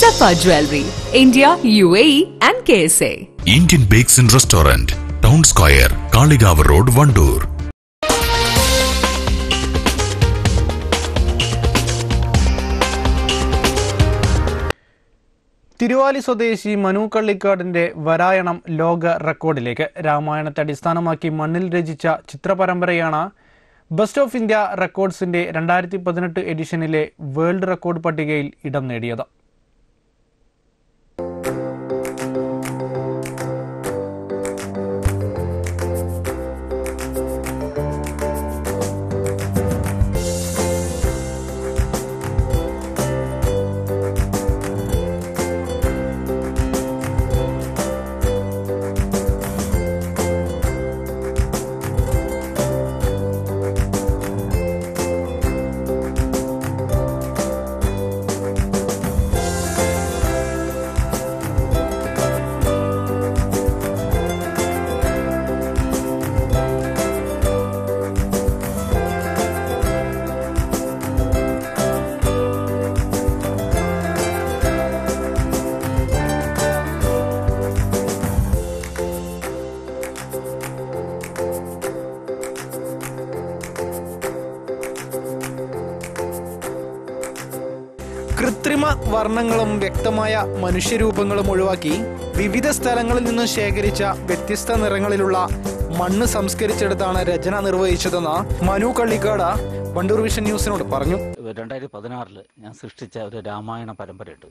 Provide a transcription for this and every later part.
Safa Jewelry, India, UAE, and KSA. Indian bakes and restaurant town square Kalikavu road Wandoor Thiruvali സ്വദേശി മനു കള്ളിക്കാടിന്റെ വരായണം ലോക റെക്കോർഡിലേക്ക് രാമായണത്തെ അടിസ്ഥാനമാക്കി മണ്ണിൽ രചിച്ച ചിത്രപരമ്പരയാണ് ബെസ്റ്റ് ഓഫ് ഇന്ത്യ റെക്കോർഡ്സിന്റെ രണ്ടായിരത്തി പതിനെട്ട് എഡിഷനിലെ വേൾഡ് റെക്കോർഡ് പട്ടികയിൽ ഇടം നേടിയത് കൃത്രിമ വർണ്ണങ്ങളും വ്യക്തമായ മനുഷ്യരൂപങ്ങളും ഒഴിവാക്കി വിവിധ സ്ഥലങ്ങളിൽ നിന്ന് ശേഖരിച്ച വ്യത്യസ്ത നിറങ്ങളിലുള്ള മണ്ണ് സംസ്കരിച്ചെടുത്താണ് രചന നിർവഹിച്ചതെന്ന് മനു കള്ളിക്കാട് വണ്ടൂർ വിഷൻ ന്യൂസിനോട് പറഞ്ഞു രണ്ടായിരത്തി പതിനാറിൽ ഞാൻ സൃഷ്ടിച്ച ഒരു രാമായണ പരമ്പരയുണ്ട്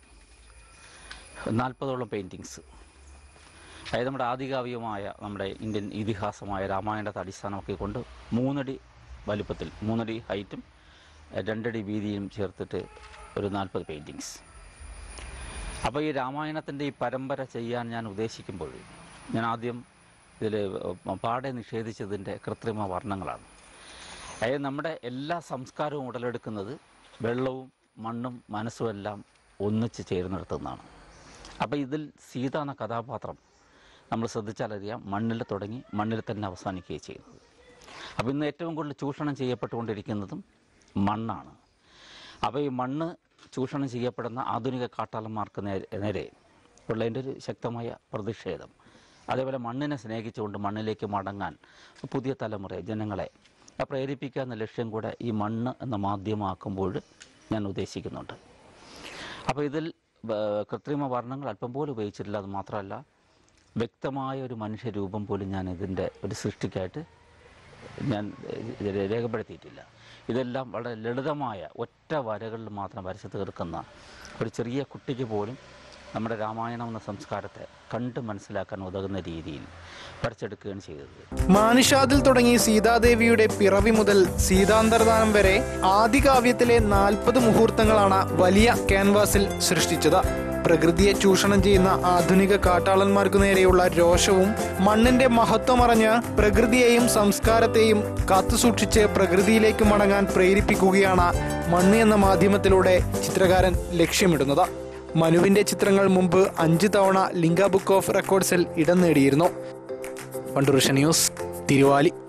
നാൽപ്പതോളം പെയിൻറ്റിങ്സ് അതായത് നമ്മുടെ ആധികാവികമായ നമ്മുടെ ഇന്ത്യൻ ഇതിഹാസമായ രാമായണത്തെ അടിസ്ഥാനമാക്കിക്കൊണ്ട് മൂന്നടി വലിപ്പത്തിൽ മൂന്നടി ഹൈറ്റും രണ്ടടി വീതിയും ചേർത്തിട്ട് ഒരു നാൽപ്പത് പെയിൻറ്റിങ്സ് അപ്പോൾ ഈ രാമായണത്തിൻ്റെ ഈ പരമ്പര ചെയ്യാൻ ഞാൻ ഉദ്ദേശിക്കുമ്പോൾ ഞാൻ ആദ്യം ഇതിൽ പാടെ നിഷേധിച്ചതിൻ്റെ കൃത്രിമ വർണ്ണങ്ങളാണ് അതായത് നമ്മുടെ എല്ലാ സംസ്കാരവും ഉടലെടുക്കുന്നത് വെള്ളവും മണ്ണും മനസ്സും എല്ലാം ഒന്നിച്ച് ചേരുന്നിടത്തു നിന്നാണ് അപ്പോൾ ഇതിൽ സീത എന്ന കഥാപാത്രം നമ്മൾ ശ്രദ്ധിച്ചാലറിയാം മണ്ണിൽ തുടങ്ങി മണ്ണിൽ തന്നെ അവസാനിക്കുകയും ചെയ്യുന്നത് അപ്പോൾ ഇന്ന് ഏറ്റവും കൂടുതൽ ചൂഷണം ചെയ്യപ്പെട്ടുകൊണ്ടിരിക്കുന്നതും മണ്ണാണ് അപ്പോൾ ഈ മണ്ണ് ചൂഷണം ചെയ്യപ്പെടുന്ന ആധുനിക കാട്ടാളന്മാർക്ക് നേരെ നേരെ ഉള്ളതിൻ്റെ ഒരു ശക്തമായ പ്രതിഷേധം അതേപോലെ മണ്ണിനെ സ്നേഹിച്ചുകൊണ്ട് മണ്ണിലേക്ക് മടങ്ങാൻ പുതിയ തലമുറ ജനങ്ങളെ പ്രേരിപ്പിക്കുക എന്ന ലക്ഷ്യം കൂടെ ഈ മണ്ണ് എന്ന മാധ്യമമാക്കുമ്പോൾ ഞാൻ ഉദ്ദേശിക്കുന്നുണ്ട് അപ്പോൾ ഇതിൽ ആ, കൃത്രിമ വർണ്ണങ്ങൾ അല്പം പോലും ഉപയോഗിച്ചിട്ടില്ല അത് മാത്രമല്ല വ്യക്തമായ ഒരു മനുഷ്യരൂപം പോലും ഞാൻ ഇതിൻ്റെ ഒരു സൃഷ്ടിക്കായിട്ട് ഞാൻ ഏ, രേഖപ്പെടുത്തിയിട്ടില്ല ഇതെല്ലാം വളരെ ലളിതമായ ഒറ്റ വരകളിൽ മാത്രം വരച്ചു തീർക്കുന്ന ഒരു ചെറിയ കുട്ടിക്ക് പോലും നമ്മുടെ രാമായണം എന്ന സംസ്കാരത്തെ കണ്ട് മനസ്സിലാക്കാൻ ഉതകുന്ന രീതിയിൽ വരച്ചെടുക്കുകയാണ് ചെയ്തത് മാനിഷാദിൽ തുടങ്ങി സീതാദേവിയുടെ പിറവി മുതൽ സീതാന്തർദാനം വരെ ആദികാവ്യത്തിലെ നാൽപ്പത് മുഹൂർത്തങ്ങളാണ് വലിയ ക്യാൻവാസിൽ സൃഷ്ടിച്ചത് പ്രകൃതിയെ ചൂഷണം ചെയ്യുന്ന ആധുനിക കാട്ടാളന്മാർക്കു നേരെയുള്ള രോഷവും മണ്ണിന്റെ മഹത്വം അറിഞ്ഞ് പ്രകൃതിയെയും സംസ്കാരത്തെയും കാത്തുസൂക്ഷിച്ച് പ്രകൃതിയിലേക്ക് മടങ്ങാൻ പ്രേരിപ്പിക്കുകയാണ് മണ്ണ് എന്ന മാധ്യമത്തിലൂടെ ചിത്രകാരൻ ലക്ഷ്യമിടുന്നത് മനുവിന്റെ ചിത്രങ്ങൾ മുമ്പ് അഞ്ച് തവണ ലിംഗ ബുക്ക് ഓഫ് റെക്കോർഡ്സിൽ ഇടം നേടിയിരുന്നു വണ്ടൂർ ന്യൂസ് തിരുവാലി